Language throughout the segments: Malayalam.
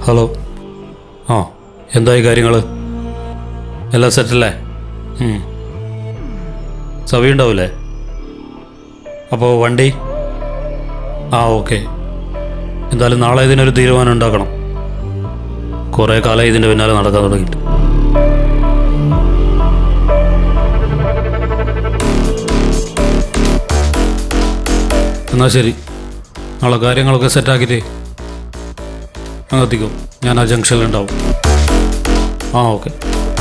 ഹലോ ആ എന്തായി കാര്യങ്ങൾ എല്ലാം സെറ്റല്ലേ ഉം. സവി ഉണ്ടാവില്ലേ അപ്പോൾ വണ്ടി ആ ഓക്കെ എന്തായാലും നാളെ ഇതിനൊരു തീരുമാനം ഉണ്ടാക്കണം കുറേ കാലം ഇതിൻ്റെ പിന്നാലെ നടക്കാൻ തുടങ്ങിയിട്ട് എന്നാൽ ശരി നാളെ കാര്യങ്ങളൊക്കെ സെറ്റാക്കിയിട്ട് അങ്ങ് എത്തിക്കും ഞാൻ ആ ജംഗ്ഷനിലുണ്ടാവും ആ ഓക്കെ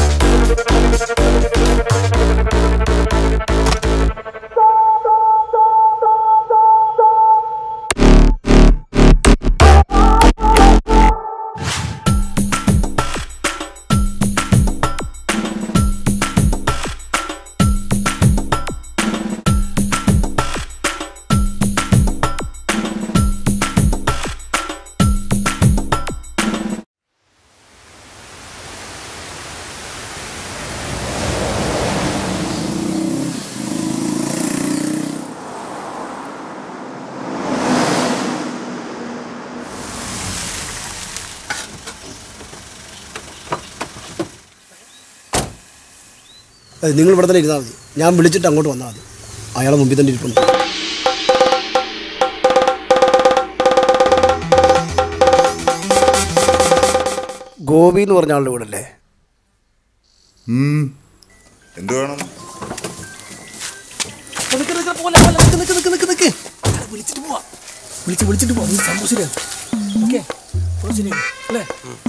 അത് നിങ്ങൾ ഇവിടെ തന്നെ ഇരുന്നാൽ മതി ഞാൻ വിളിച്ചിട്ട് അങ്ങോട്ട് വന്നാൽ മതി അയാളെ മുമ്പിൽ തന്നെ ഇരിപ്പുണ്ട് ഗോപി എന്ന് പറഞ്ഞ ആളുടെ വീടല്ലേ എന്ത് വേണം നിക്ക് നിക്ക് പോലെ, പോലെ, നിക്ക് നിക്ക് നിക്ക് നിക്ക് നിക്ക്. അയാളെ വിളിച്ചിട്ട് പോവാ വിളിച്ച് വിളിച്ചിട്ട് പോവാ നീ സംഭവം ശരിയാണ് ഓക്കെ ശരിയാണ് അല്ലേ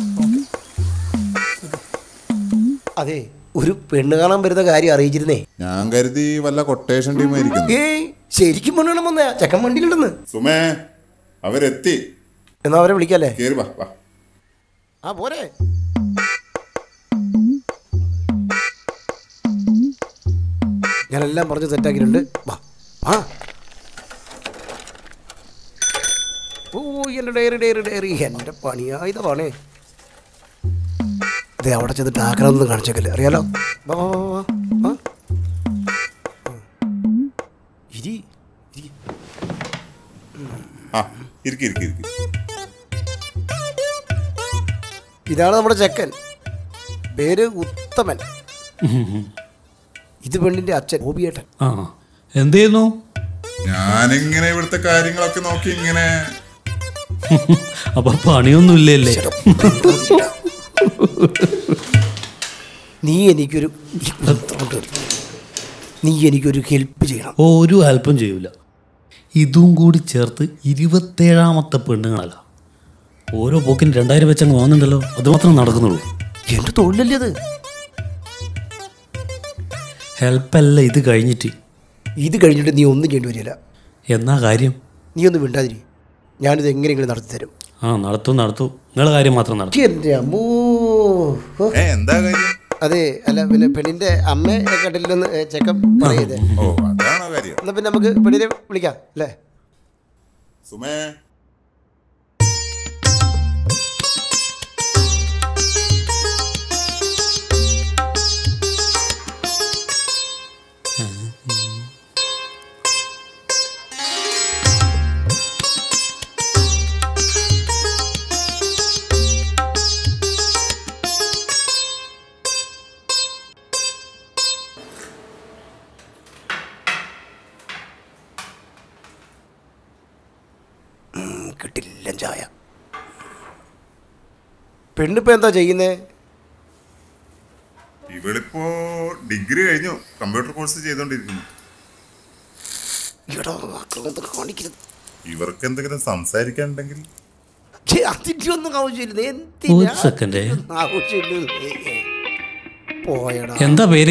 അതെ ഒരു പെണ്ണ് കാണാൻ വരുന്ന കാര്യം അറിയിച്ചിരുന്നേ ഞാൻ കരുതി വല്ല കൊട്ടേഷൻ ടീം ആയിരിക്കുന്നു ഏയ് ശരിക്കും പെണ്ണ് കാണാൻ വന്നേ ചെക്കൻ വണ്ടിയിലുണ്ടെന്ന് സുമേ അവരെത്തി എന്നാ അവരെ വിളിക്കല്ലേ കേറി വാ വാ ആ പോരെ ഞാനെല്ലാം പറഞ്ഞ് സെറ്റാക്കിയിട്ടുണ്ട് വാ ആ ഓ എൻ്റെ ഡയറി ഡയറി ഡയറി എൻ്റെ പണിയായതാണേ അതെ അവിടെ ചെന്നിട്ട് ആഗ്രഹമൊന്നും കാണിച്ചേക്കല്ലേ അറിയാലോ വാ വാ വാ വാ വാ ഇരി ഇരി ആ ഇരിക്കി ഇരിക്കി ഇരിക്കി ഇതാണ് നമ്മുടെ ചെക്കൻ പേര് ഉത്തമൻ ഇത് പെണ്ണിന്റെ അച്ഛൻ ഗോപിയേട്ടൻ ആ എന്ത് ചെയ്യുന്നു ഞാനിങ്ങനെ ഇവിടുത്തെ കാര്യങ്ങളൊക്കെ നോക്കി ഇങ്ങനെ അപ്പം പണിയൊന്നുമില്ലല്ലേ നീ എനിക്കൊരു നീ എനിക്കൊരു ഹെൽപ്പ് ചെയ്യണം ഒരു ഹെൽപ്പും ചെയ്യൂല ഇതും കൂടി ചേർത്ത് ഇരുപത്തേഴാമത്തെ പെണ്ണുങ്ങളല്ല ഓരോ പോക്കിന് രണ്ടായിരം വെച്ചങ്ങ് വാങ്ങുന്നുണ്ടല്ലോ അത് മാത്രം നടക്കുന്നുള്ളൂ എന്റെ തൊഴിലല്ലേ അത് ഹെൽപ്പല്ല ഇത് കഴിഞ്ഞിട്ട് ഇത് കഴിഞ്ഞിട്ട് നീ ഒന്നും ചെയ്യേണ്ടി വരില്ല എന്നാ കാര്യം നീ ഒന്നും മിണ്ടാതിരി ഞാനിത് എങ്ങനെയെങ്കിലും നടത്തി തരും ആ നടത്തും നടത്തും നിങ്ങളെ കാര്യം മാത്രം നടത്തും എന്റെ അമ്മോ ഓ. ഏ എന്താ കാര്യം അതെ അല്ല പിന്നെ പെണ്ണിന്റെ അമ്മയെ കണ്ടില്ലെന്ന് ചെക്കൻ പറയതേ ഓ അതാണോ കാര്യം എന്നാ പിന്നെ നമുക്ക് പെണ്ണിനെ വിളിക്കാം അല്ലേ സുമേ ഉം, കിട്ടില്ല ചായ പെണ്ണിപ്പോ എന്താ ചെയ്യുന്നേ ഇവളിപ്പോ ഡിഗ്രി കഴിഞ്ഞു കമ്പ്യൂട്ടർ കോഴ്സ് ചെയ്തോണ്ടിരിക്കുന്നു എടാ മക്കളൊന്നും കാണിക്കരുത് ഇവർക്ക് എന്തെങ്കിലും സംസാരിക്കാനുണ്ടെങ്കിൽ ഛെ, അതിന്റെ ഒന്നും ആവശ്യമില്ല ഒരു എന്തിനാ സെക്കൻഡ് ആവശ്യമില്ല പോയടാ എന്താ പേര്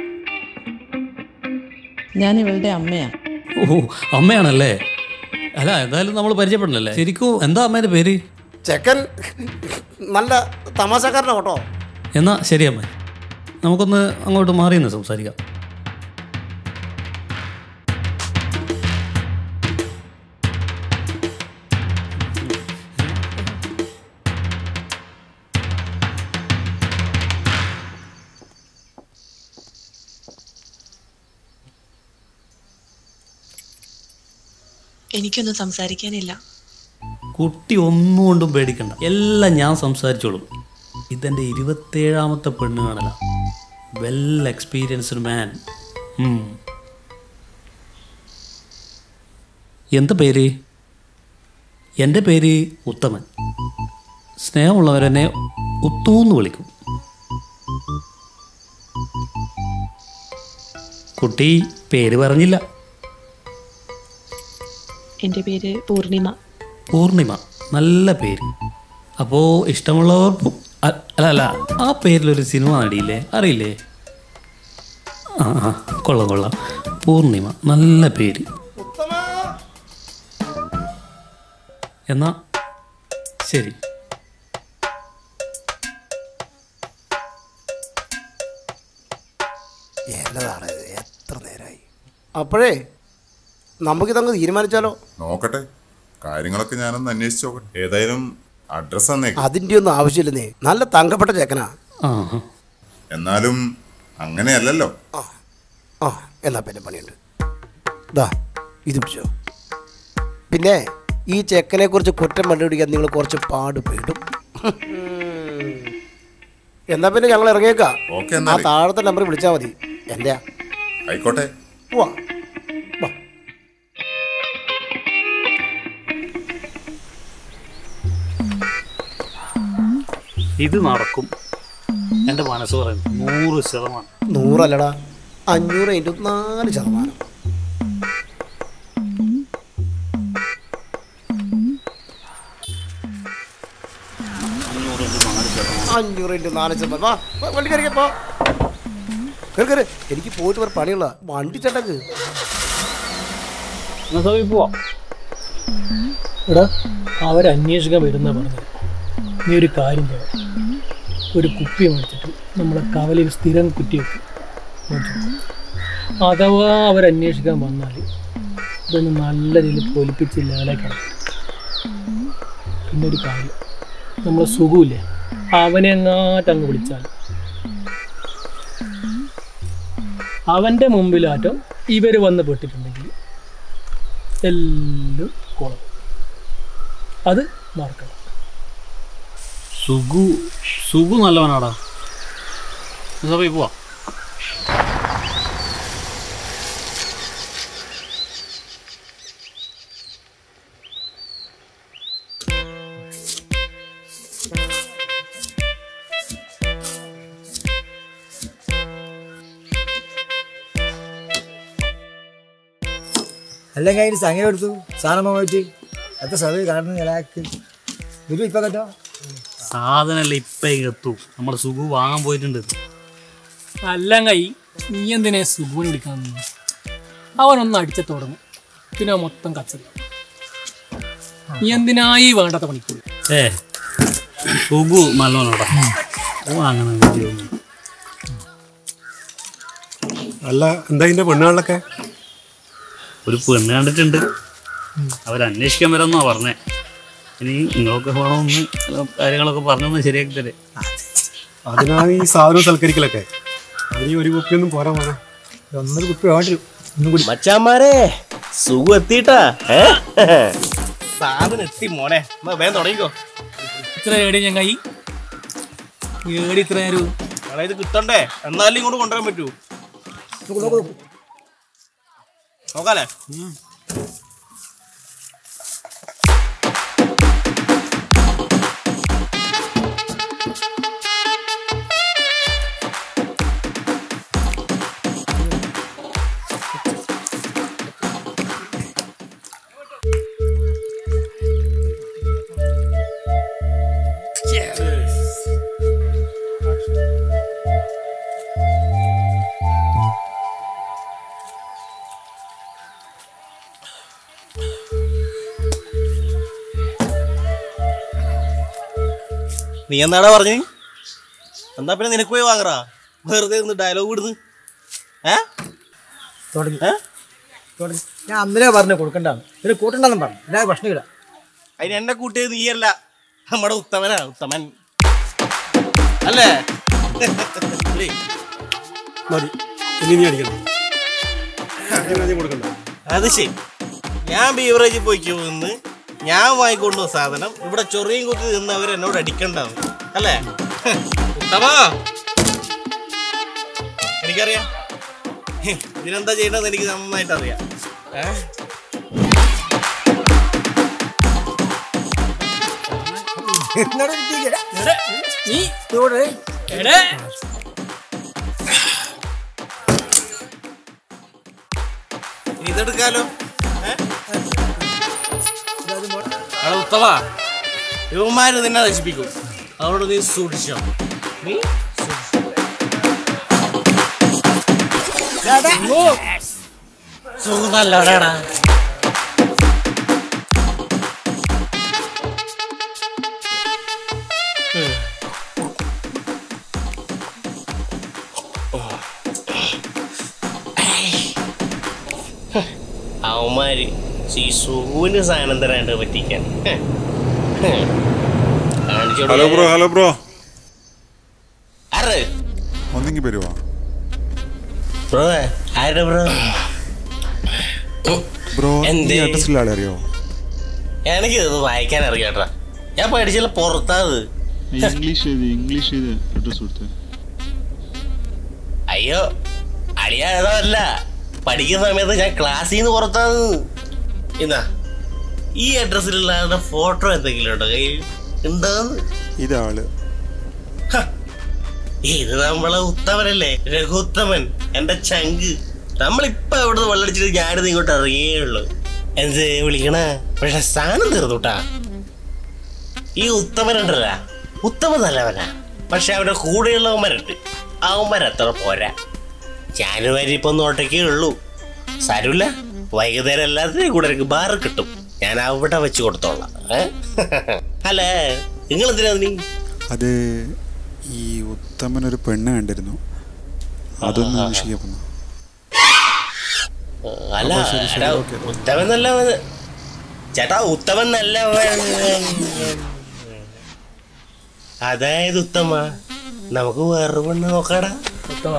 ഞാൻ ഇവളുടെ അമ്മയാ ഓ അമ്മയാണല്ലേ അല്ല എന്തായാലും നമ്മൾ പരിചയപ്പെടണല്ലേ ശരിക്കും എന്താ അമ്മേൻ്റെ പേര് ചെക്കൻ നല്ല തമാശക്കാരനാ കേട്ടോ എന്നാ ശരി അമ്മ നമുക്കൊന്ന് അങ്ങോട്ട് മാറി നിന്ന് സംസാരിക്കാം എനിക്കൊന്നും സംസാരിക്കാനില്ല കുട്ടി ഒന്നും കൊണ്ടും പേടിക്കണ്ട എല്ലാം ഞാൻ സംസാരിച്ചോളും ഇതെൻ്റെ ഇരുപത്തേഴാമത്തെ പെണ്ണ് കാണല വെൽ എക്സ്പീരിയൻസ്ഡ് മാൻ എന്താ പേര് എൻ്റെ പേര് ഉത്തമൻ സ്നേഹമുള്ളവരെന്നെ ഉത്തൂന്ന് വിളിക്കും കുട്ടി പേര് പറഞ്ഞില്ല എൻ്റെ പേര് പൂർണിമ പൂർണിമ നല്ല പേര് അപ്പോൾ ഇഷ്ടമുള്ളവർ പു- അ- അല്ല അല്ല ആ പേരിലൊരു സിനിമ നടിയില്ലേ അറിയില്ലേ ആ ആ കൊള്ളാം കൊള്ളാം പൂർണിമ നല്ല പേര് എന്നാ ശരി എന്നതാണ് ഇത്? എത്ര നേരമായി അപ്പോഴേ നമുക്കിതങ്ങ് തീരുമാനിച്ചാലോ നോക്കട്ടെ കാര്യങ്ങളൊക്കെ ഞാനൊന്ന് അന്വേഷിച്ച് നോക്കട്ടെ ഏതായാലും അഡ്രസ്സ് തന്നേക്ക് അതിൻ്റെ ഒന്നും ആവശ്യമില്ലെന്നേ നല്ല തങ്കപ്പെട്ട ചേക്കനാ ആ ആ. എന്നാലും അങ്ങനെയല്ലല്ലോ ആ ആ എന്നാ പിന്നെ പണിയുണ്ട് ദാ ഇത് പിടിച്ചോ പിന്നെ ഈ ചെക്കനെ കുറിച്ച് കുറ്റം കണ്ടുപിടിക്കാൻ നിങ്ങൾ കുറച്ച് പാട് പെടും എന്നാ പിന്നെ ഞങ്ങൾ ഇറങ്ങിയേക്കാം ഓക്കെ ആ എന്നാലേ താഴത്തെ നമ്പർ വിളിച്ചാൽ മതി എൻ്റെ ആയിക്കോട്ടെ പോവാ വാ. ഇത് നടക്കും എൻ്റെ മനസ്സ് പറയുന്നു നൂറ് ശതമാനം നൂറല്ലടാ അഞ്ഞൂറ് അതിൻ്റെ നാല് ശതമാനം അഞ്ഞൂറ് ഇൻറ്റു നാല് ശതമാനം വാ, വാ, വണ്ടി കയറിക്കോ പോ കയറി കയറി എനിക്ക് പോയിട്ട് വേറെ പണിയുള്ള വണ്ടി ചേട്ടക്ക് എടാ അവരന്വേഷിക്കാൻ വരുന്ന പറഞ്ഞത് നീ ഒരു കാര്യം ചെയ്യാം ഒരു കുപ്പി മേടിച്ചിട്ട് നമ്മളെ കവലയിൽ സ്ഥിരം കുറ്റി വെക്കും മേടിച്ചിട്ട്. അഥവാ അവരന്വേഷിക്കാൻ വന്നാൽ ഇതൊന്ന് നല്ല രീതിയിൽ പൊലിപ്പിച്ച് ലേലക്കണം പിന്നെ ഒരു കാര്യം നമ്മളെ സുഖമില്ലേ അവനെ എങ്ങാട്ടങ്ങ് വിളിച്ചാൽ അവൻ്റെ മുമ്പിലാറ്റം ഇവർ വന്ന് പെട്ടിട്ടുണ്ടെങ്കിൽ എല്ലാം കുളം അത് മറക്കണം സുഗു സുഗു നല്ലവനാടാ സഭയിൽ പോവാ അല്ലെങ്കിൽ അതിന് സംഖ്യ കൊടുത്തു സാധനം പോയിട്ട് എത്ര സർവേ കാണുന്നു നിലയാക്ക് വരും ഇപ്പൊ കേട്ടോ സാധനമല്ല ഇപ്പം എത്തു നമ്മുടെ സുഗു വാങ്ങാൻ പോയിട്ടുണ്ട് അല്ലെങ്കിൽ നീ എന്തിനെ സുഖം വിളിക്കാൻ നിന്നു? അവനൊന്ന് അടിച്ച തുടങ്ങും പിന്നെ മൊത്തം കച്ചറ നീ എന്തിനായി വേണ്ടാത്ത പണിക്കൂടി ഏ സുഗു നല്ലവനാടാ ഓ അങ്ങനെ മതിയൊന്നും. അല്ല എന്താ ഇതിന്റെ പെണ്ണുകളിലൊക്കെ ഒരു പെണ്ണ് കണ്ടിട്ടുണ്ട് അവരന്വേഷിക്കാൻ വരാമെന്നാ പറഞ്ഞേ ഇനി നിങ്ങളൊക്കെ വേണമെന്ന് ചില കാര്യങ്ങളൊക്കെ പറഞ്ഞൊന്ന് ശരിയാക്കി തരേ അതിനാണ് ഈ സാധനം സൽക്കരിക്കലൊക്കെ അതിന് ഒരു കുപ്പിയൊന്നും പോരാ മോനെ ഒന്നൊരു കുപ്പി വേണ്ടി വരും. ഒന്നും കൂടി മച്ചാമാരെ സുഖം എത്തിട്ടാ സാധനം എത്തി മോനെ എന്നാ വേഗം തുടങ്ങിക്കോ ഇത്ര ഏടി ചങ്ങായി ഏടി ഇത്ര നേരം എടാ ഇത് കിട്ടണ്ടേ എന്നാലും ഇങ്ങോട്ട് കൊണ്ടുവരാൻ പറ്റൂ നോക്ക് നോക്ക് നോക്ക്. നോക്കാലേ നീ എന്താടാ പറഞ്ഞു എന്നാ പിന്നെ നിനക്ക് പോയി വാങ്ങറാ വെറുതെ ഒന്ന് ഡയലോഗ് വിടുന്നു ഏ തുടങ്ങി ഏ? തുടങ്ങി ഞാൻ അന്നേ പറഞ്ഞു കൊടുക്കണ്ടാന്ന് ഇതിന് കൂട്ടണ്ടെന്നും പറഞ്ഞു എല്ലാ പ്രശ്നമില്ല അതിന് എന്നെ കൂട്ടിയത് നീയല്ല നമ്മുടെ ഉത്തമനാ ഉത്തമൻ അല്ലേ ഇല്ലേ? മതി ഇനി നീ അടിക്കണം ഇനി ആദ്യം കൊടുക്കണ്ട അത് ശരി ഞാൻ ബീവറേജിൽ പോയിക്കോ നിന്ന് ഞാൻ വാങ്ങിക്കൊണ്ടു സാധനം ഇവിടെ ചൊറിയും കുത്തി നിന്നവർ എന്നോട് അടിക്കണ്ടാവും അല്ലേ ഉത്തമാ എനിക്കറിയാം ഇതിനെന്താ ചെയ്യണമെന്ന് എനിക്ക് നന്നായിട്ട് അറിയാം ഏ? എന്നോട് കിട്ടിയില്ല. നീ ഇവിടെ എടേ ഇതെടുക്കാലോ ഏ? എടാ ഉത്തമ ഇവന്മാര് നിന്നെ നശിപ്പിക്കും അതുകൊണ്ട് നീ സൂക്ഷിച്ചോ നീ സുഖമല്ലോടാ അവന്മാര് ഈ സുഖുവിന് സാധനം തരാണ്ട് പറ്റിക്കാൻ ഹെ. ഹെ. കാണിച്ചോട് ഹലോ ബ്രോ ഹലോ ബ്രോ ആര്? ഒന്നെങ്കിൽ വരുവാ ബ്രോ ആരുടെ ബ്രോ ബ്രോ എന്തേ? ഈ അഡ്രസ്സിലുള്ള ആളെ അറിയോ എനിക്ക് ഇത് വായിക്കാൻ അറിയാട്ടാ ഞാൻ പഠിച്ചില്ല പുറത്താത് ഇംഗ്ലീഷ് എഴുതി ഇംഗ്ലീഷ് ചെയ്ത് അഡ്രസ് കൊടുത്തേ അയ്യോ അളിയാതല്ല പഠിക്കുന്ന സമയത്ത് ഞാൻ ക്ലാസ്സിൽ നിന്ന് പുറത്താത് എന്നാ ഈ അഡ്രസ്സിലുള്ള ആളുടെ ഫോട്ടോ എന്തെങ്കിലും ഉണ്ടോ കയ്യിൽ ഉണ്ടോന്ന് ഇതാള് ഇത് നമ്മളെ ഉത്തമനല്ലേ രഘുത്തമൻ എന്റെ ചങ്ക് നമ്മളിപ്പൊ അവിടുന്ന് വെള്ളടിച്ചിട്ട് ഞാനിത് ഇങ്ങോട്ട് ഇറങ്ങിയുള്ളൂ എന്ത് വിളിക്കണ പക്ഷെ സാധനം തീർന്നുട്ടാ ഈ ഉത്തമനുണ്ടല്ല ഉത്തമൻ നല്ലവനാ പക്ഷെ അവന്റെ കൂടെയുള്ളവന്മാരുണ്ട് അവന്മാരത്ര പോരാ ജാനുവരി ഇപ്പൊ ഒന്ന് ഒട്ടക്കേ ഉള്ളൂ സാരമില്ല വൈകുന്നേരം എല്ലാത്തിനും കൂടെ എനിക്ക് ബാറ് കിട്ടും ഞാൻ അവിടെ വെച്ച് കൊടുത്തോളാം ഏ? അല്ലേ നിങ്ങൾ എന്തിനാ നീ അത് ഈ ഉത്തമൻ ഒരു പെണ്ണ് കണ്ടിരുന്നു അതൊന്ന് അന്വേഷിക്കാൻ വന്നു അല്ല എടാ, ഉത്തമൻ നല്ല ചേട്ടാ ഉത്തമൻ നല്ല അതായത് ഉത്തമ നമുക്ക് വേറൊരു പെണ്ണ് നോക്കാടാ ഉത്തമ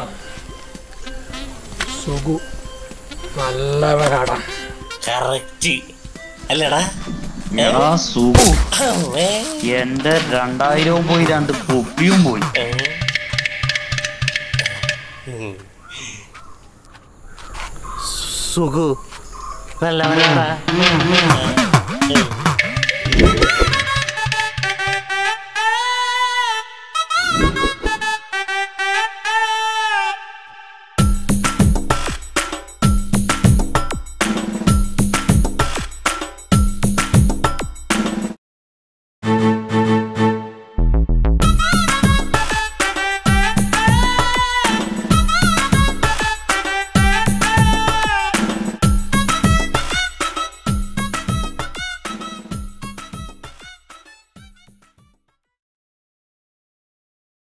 സുഖു നല്ലവനാടാ കറക്റ്റ് അല്ലടാ എടാ സുഖു ഏ? എന്റെ രണ്ടായിരവും പോയി രണ്ട് കുപ്പിയും പോയി ഏ? ഉം. സുഖു നല്ലവനാടാ